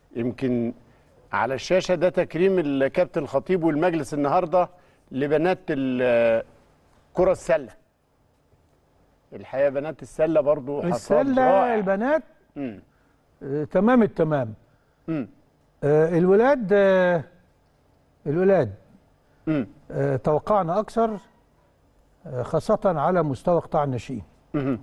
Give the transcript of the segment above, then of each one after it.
يمكن على الشاشه ده تكريم الكابتن الخطيب والمجلس النهارده لبنات ال- كره السله الحقيقه بنات السله برضو حصاد السله رائع البنات مم. آه، تمام التمام مم. آه، الولاد آه، الولاد مم. آه، توقعنا اكثر آه، خاصه على مستوى قطاع الناشئين مم.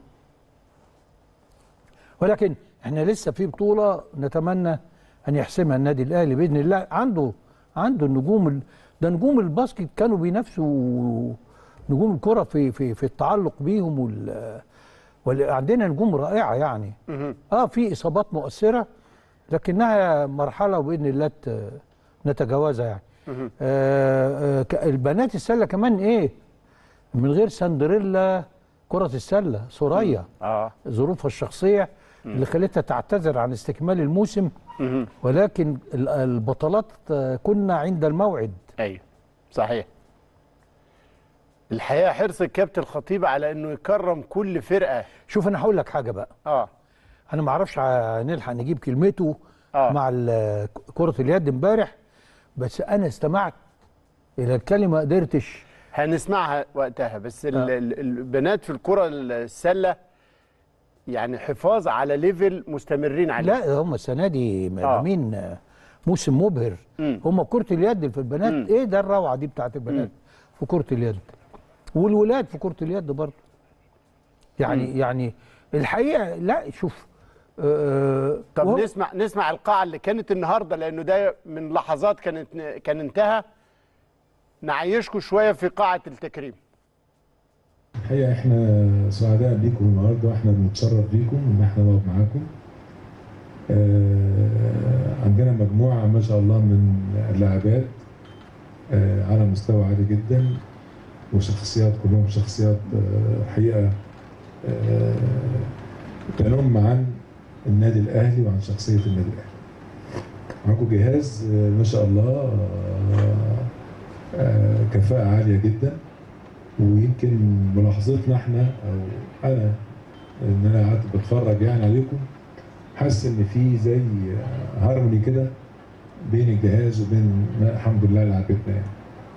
ولكن احنا لسه في بطوله نتمنى ان يحسمها النادي الاهلي باذن الله عنده عنده النجوم ال- ده نجوم الباسكت كانوا بينافسوا نجوم الكره في في في التعلق بيهم وال وعندنا نجوم رائعه يعني مم. اه في اصابات مؤثره لكنها مرحله وباذن الله ت- نتجاوزها يعني مم. آه آه ك- البنات السله كمان ايه من غير سندريلا كره السله سوريا اه ظروفها الشخصيه اللي خلتها تعتذر عن استكمال الموسم مم. ولكن ال- البطلات آه، كنا عند الموعد ايوه صحيح الحقيقه حرص الكابتن الخطيب على انه يكرم كل فرقه شوف انا هقول لك حاجه بقى اه انا ما اعرفش هنلحق نجيب كلمته آه. مع ال- كره اليد امبارح بس انا استمعت الى الكلمه ما قدرتش هنسمعها وقتها بس ال- ال- البنات في الكره السله يعني حفاظ على ليفل مستمرين عليه لا هم السنه دي آه. عاملين آه. موسم مبهر مم. هم كره اليد في البنات مم. ايه ده الروعه دي بتاعت البنات في كره اليد والولاد في كره اليد برضه يعني يعني الحقيقه لا شوف آه طب وهو- نسمع نسمع القاعه اللي كانت النهارده لانه ده من لحظات كانت كان انتهى نعيشكم شويه في قاعه التكريم الحقيقة احنا سعداء بيكم النهارده واحنا بنتشرف بيكم ان احنا نقعد معاكم. آه عندنا مجموعة ما شاء الله من اللاعبات آه على مستوى عالي جدا وشخصيات كلهم شخصيات آه حقيقة آه تنم عن النادي الاهلي وعن شخصية النادي الاهلي. معاكم جهاز آه ما شاء الله آه آه كفاءة عالية جدا ويمكن ملاحظتنا احنا او انا ان انا قعدت بتفرج يعني عليكم حاسس ان في زي هارموني كده بين الجهاز وبين ما الحمد لله لعبتنا يعني.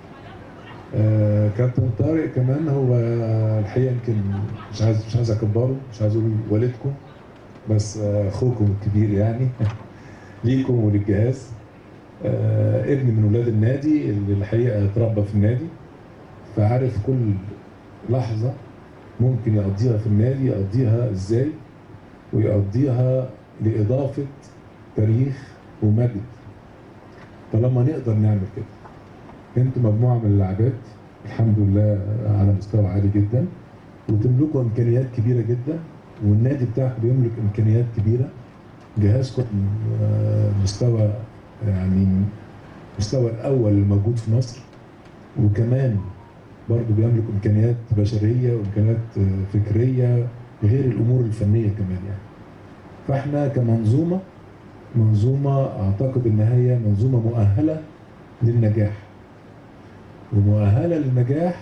آه كابتن طارق كمان هو الحقيقه يمكن مش عايز مش عايز اكبره مش عايز اقول والدكم بس آه، اخوكم الكبير يعني ليكم وللجهاز آه ابن من ولاد النادي اللي الحقيقه اتربى في النادي فعارف كل لحظة ممكن يقضيها في النادي يقضيها ازاي ويقضيها لإضافة تاريخ ومجد طالما نقدر نعمل كده انتوا مجموعة من اللاعبات الحمد لله على مستوى عالي جدا وتملكوا امكانيات كبيرة جدا والنادي بتاعكم بيملك امكانيات كبيرة جهازكم آه، مستوى يعني مستوى الاول الموجود في مصر وكمان برضه بيملك امكانيات بشريه وامكانيات آه، فكريه غير الامور الفنيه كمان يعني. فاحنا كمنظومه منظومه اعتقد ان هي منظومه مؤهله للنجاح. ومؤهله للنجاح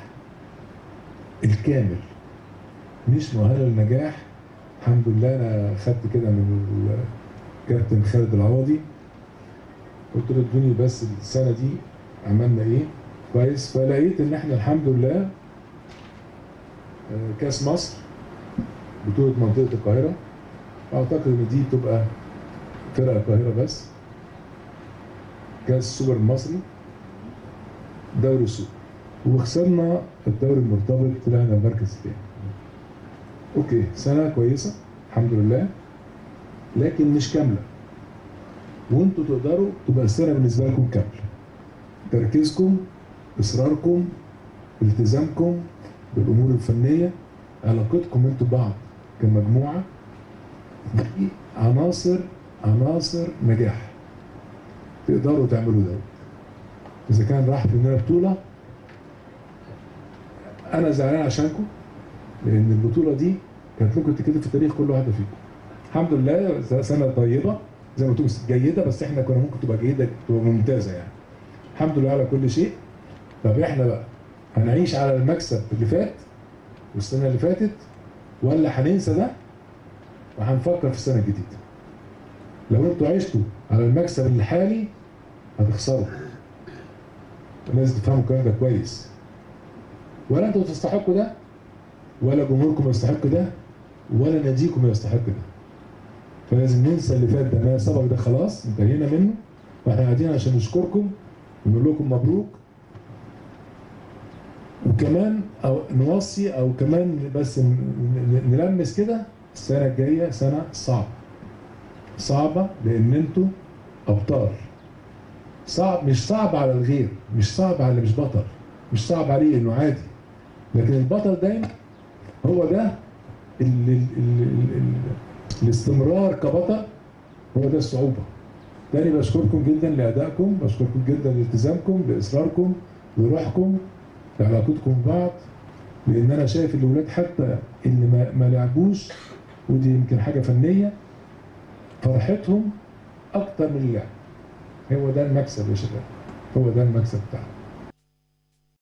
الكامل مش مؤهله للنجاح الحمد لله انا خدت كده من الكابتن خالد العوضي قلت له ادوني بس السنه دي عملنا ايه كويس فلقيت ان احنا الحمد لله آه، كاس مصر بطولة منطقة القاهرة اعتقد ان دي تبقى فرق القاهرة بس كاس السوبر المصري دوري السوبر وخسرنا الدوري المرتبط طلعنا المركز الثاني اوكي سنة كويسة الحمد لله لكن مش كاملة وانتوا تقدروا تبقى السنة بالنسبة لكم كاملة تركيزكم اصراركم التزامكم بالامور الفنيه علاقتكم انتوا ببعض كمجموعه دي عناصر عناصر نجاح تقدروا تعملوا ده اذا كان راح مننا بطوله انا زعلان عشانكم لان البطوله دي كانت ممكن تتكتب في تاريخ كل واحده فيكم الحمد لله سنه طيبه زي ما قلت جيده بس احنا كنا ممكن تبقى جيده تبقى ممتازه يعني الحمد لله على كل شيء طب احنا بقى هنعيش على المكسب اللي فات والسنه اللي فاتت ولا هننسى ده وهنفكر في السنه الجديده لو انتوا عشتوا على المكسب الحالي هتخسروا لازم تفهموا الكلام ده كويس ولا انتوا تستحقوا ده ولا جمهوركم يستحق ده ولا ناديكم يستحق ده فلازم ننسى اللي فات ده ما سبق ده خلاص انتهينا منه واحنا قاعدين عشان نشكركم ونقول لكم مبروك وكمان او نوصي او كمان بس ن- ن- نلمس كده السنه الجايه سنه صعبه صعبه لان انتوا ابطال صعب مش صعب على الغير مش صعب على اللي مش بطل مش صعب عليه انه عادي لكن البطل دايما هو ده ال ال ال ال ال الاستمرار كبطل هو ده الصعوبه تاني بشكركم جدا لادائكم بشكركم جدا لالتزامكم لاصراركم لروحكم لعلاقتكم ببعض لان انا شايف الاولاد حتى اللي ما, ما لعبوش ودي يمكن حاجه فنيه فرحتهم اكتر من اللعب هو ده المكسب يا شباب هو ده المكسب بتاعنا